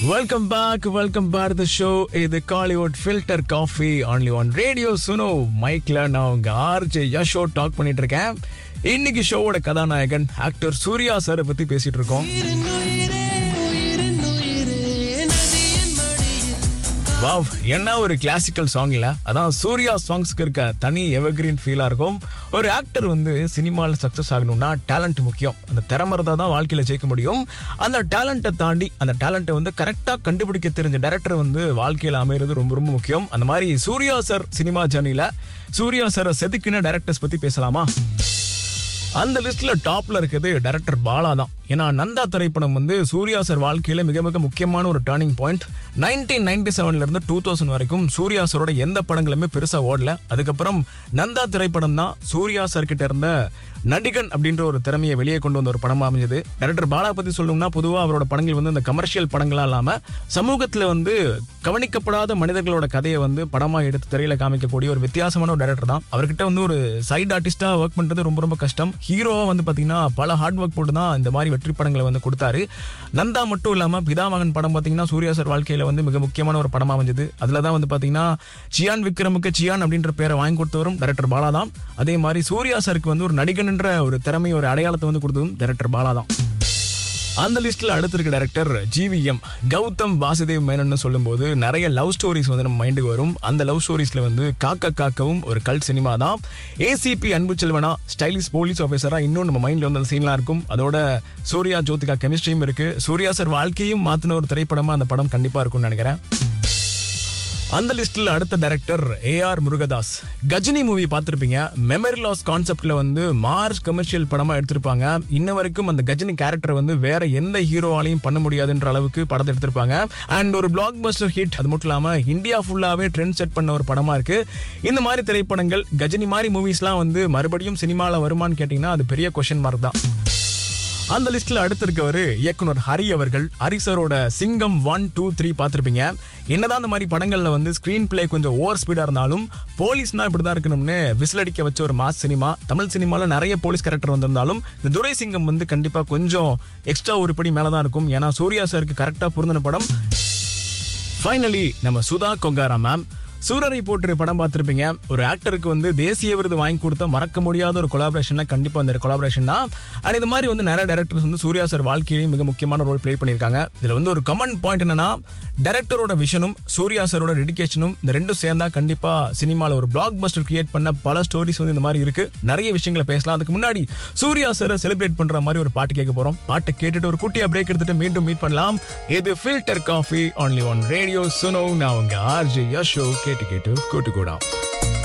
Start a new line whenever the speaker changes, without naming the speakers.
welcome back welcome back the show இது Kollywood filter coffee only one radio Suno மைக்ல நான் உங்க ஆர்ஜே யஷோ டாக் பண்ணிட்டு இருக்கேன் இன்னைக்கு ஷோவோட கதாநாயகன் ஆக்டர் சூர்யா சாரை பத்தி பேசிட்டு இருக்கோம் வாவ் என்ன ஒரு கிளாசிக்கல் சாங் இல்ல அதான் சூர்யா சாங்ஸ்க்கு இருக்க தனி எவர்கிரீன் ஃபீலா இருக்கும் ஒரு ஆக்டர் வந்து சினிமாவில் சக்சஸ் ஆகணும்னா டேலண்ட் முக்கியம் அந்த திறமை இருந்தா தான் வாழ்க்கையில ஜெயிக்க முடியும் அந்த டேலண்ட்டை தாண்டி அந்த டேலண்ட்டை வந்து கரெக்டா கண்டுபிடிக்க தெரிஞ்ச டேரக்டர் வந்து வாழ்க்கையில அமைகிறது ரொம்ப ரொம்ப முக்கியம் அந்த மாதிரி சூர்யா சார் சினிமா ஜர்னில சூர்யா சாரை செதுக்கின டேரக்டர்ஸ் பத்தி பேசலாமா அந்த லிஸ்ட்ல டாப்ல இருக்குது டைரக்டர் பாலா தான் ஏன்னா நந்தா திரைப்படம் வந்து சூர்யா சார் வாழ்க்கையில மிக மிக முக்கியமான ஒரு டேர்னிங் பாயிண்ட் நைன்டீன் நைன்டி செவன்ல இருந்து டூ தௌசண்ட் வரைக்கும் சூர்யா சாரோட எந்த படங்களுமே பெருசா ஓடல அதுக்கப்புறம் நந்தா திரைப்படம் தான் சூர்யா சார் கிட்ட இருந்த நடிகன் அப்படின்ற ஒரு திறமையை வெளியே கொண்டு வந்த ஒரு படமா அமைஞ்சது டைரக்டர் பாலா பத்தி சொல்லணும்னா பொதுவா அவரோட படங்கள் வந்து இந்த கமர்ஷியல் படங்களா இல்லாம சமூகத்துல வந்து கவனிக்கப்படாத மனிதர்களோட கதையை வந்து படமா எடுத்து திரையில காமிக்கக்கூடிய ஒரு வித்தியாசமான ஒரு டைரக்டர் தான் அவர்கிட்ட வந்து ஒரு சைடு ஆர்டிஸ்டா ஒர்க் பண்றது ரொம்ப ரொம்ப கஷ்டம் ஹீரோவா வந்து பாத்தீங்கன்னா பல ஹார்ட் ஒர்க் போட்டு தான் இந்த மாதிரி வெற்றி படங்களை வந்து கொடுத்தாரு நந்தா மட்டும் இல்லாம பிதாமகன் படம் பாத்தீங்கன்னா சூர்யா சார் வாழ்க்கையில வந்து மிக முக்கியமான ஒரு படமா அமைஞ்சது அதுல தான் வந்து பாத்தீங்கன்னா சியான் விக்ரமுக்கு சியான் அப்படின்ற பேரை வாங்கி கொடுத்தவரும் டைரக்டர் பாலா தான் அதே மாதிரி சூர்யா சாருக்கு வந்து ஒரு நடிகன்ன்ற ஒரு திறமை ஒரு அடையாளத்தை வந்து கொடுத்ததும் டைரக்டர் பாலா தான் அந்த லிஸ்ட்ல அடுத்து இருக்க டைரக்டர் ஜிவிஎம் கௌதம் வாசுதேவ் மேனன் சொல்லும்போது நிறைய லவ் ஸ்டோரிஸ் வந்து நம்ம மைண்டுக்கு வரும் அந்த லவ் ஸ்டோரிஸ்ல வந்து காக்க காக்கவும் ஒரு கல் சினிமா தான் ஏசிபி அன்பு செல்வனா ஸ்டைலிஷ் போலீஸ் ஆஃபீஸரா இன்னும் நம்ம மைண்ட்ல வந்து அந்த சீன்லாம் இருக்கும் அதோட சூர்யா ஜோதிகா கெமிஸ்ட்ரியும் இருக்கு சூர்யா சார் வாழ்க்கையும் மாத்தின ஒரு திரைப்படமா அந்த படம் கண்டிப்பா இருக்கும்னு நினைக்கிறேன் அந்த லிஸ்ட்ல அடுத்த director AR Murugadoss Ghajini movie பார்த்திருப்பீங்க மெமரி லாஸ் கான்செப்ட்ல வந்து மார்ச் கமர்ஷியல் படமா எடுத்திருப்பாங்க இன்ன வரைக்கும் அந்த கஜினி கேரக்டர் வந்து வேற எந்த ஹீரோவாலையும் பண்ண முடியாதுன்ற அளவுக்கு படத்தை எடுத்திருப்பாங்க அண்ட் ஒரு பிளாக் பஸ்டர் ஹிட் அது மட்டும் இல்லாம இந்தியா ஃபுல்லாவே ட்ரெண்ட் செட் பண்ண ஒரு படமா இருக்கு இந்த மாதிரி திரைப்படங்கள் கஜினி மாதிரி மூவிஸ்லாம் வந்து மறுபடியும் சினிமால வருமான்னு கேட்டீங்கன்னா அது பெரிய கொஸ்டின் மார்க் தான் அந்த லிஸ்ட்ல அடுத்து இருக்கவர் இயக்குனர் ஹரி அவர்கள் ஹரி சாரோட சிங்கம் ஒன் டூ த்ரீ பார்த்திருப்பீங்க என்னதான் அந்த மாதிரி படங்கள்ல வந்து ஸ்கிரீன் பிளே கொஞ்சம் ஓவர் ஸ்பீடா இருந்தாலும் போலீஸ்னா இப்படிதான் இருக்கணும்னு விசில் அடிக்க வச்ச ஒரு மாஸ் சினிமா தமிழ் சினிமால நிறைய போலீஸ் கேரக்டர் வந்திருந்தாலும் இந்த துரை சிங்கம் வந்து கண்டிப்பா கொஞ்சம் எக்ஸ்ட்ரா ஒரு படி மேலதான் இருக்கும் ஏன்னா சூர்யா சாருக்கு கரெக்டா பொருந்தின படம் ஃபைனலி நம்ம சுதா கொங்காரா மேம் சூரரை போட்டு படம் பார்த்திருப்பீங்க ஒரு ஆக்டருக்கு வந்து தேசிய விருது வாங்கி கொடுத்த மறக்க முடியாத ஒரு கொலாபரேஷன் கண்டிப்பா அந்த கொலாபரேஷன் தான் அண்ட் இந்த மாதிரி வந்து நிறைய டேரக்டர்ஸ் வந்து சூர்யா சார் வாழ்க்கையிலையும் மிக முக்கியமான ரோல் ப்ளே பண்ணியிருக்காங்க இதுல வந்து ஒரு கமன் பாயிண்ட் என்னன்னா டேரக்டரோட விஷனும் சூர்யா சாரோட டெடிகேஷனும் இந்த ரெண்டும் சேர்ந்தா கண்டிப்பா சினிமால ஒரு பிளாக் பஸ்டர் கிரியேட் பண்ண பல ஸ்டோரிஸ் வந்து இந்த மாதிரி இருக்கு நிறைய விஷயங்களை பேசலாம் அதுக்கு முன்னாடி சூர்யா சாரை செலிப்ரேட் பண்ற மாதிரி ஒரு பாட்டு கேட்க போறோம் பாட்டை கேட்டுட்டு ஒரு குட்டியா பிரேக் எடுத்துட்டு மீண்டும் மீட் பண்ணலாம் இது filter coffee only one radio Suno நான் உங்க ஆர்ஜே யஷோ கேட்டு கேட்டு கூட்டு கூடாம்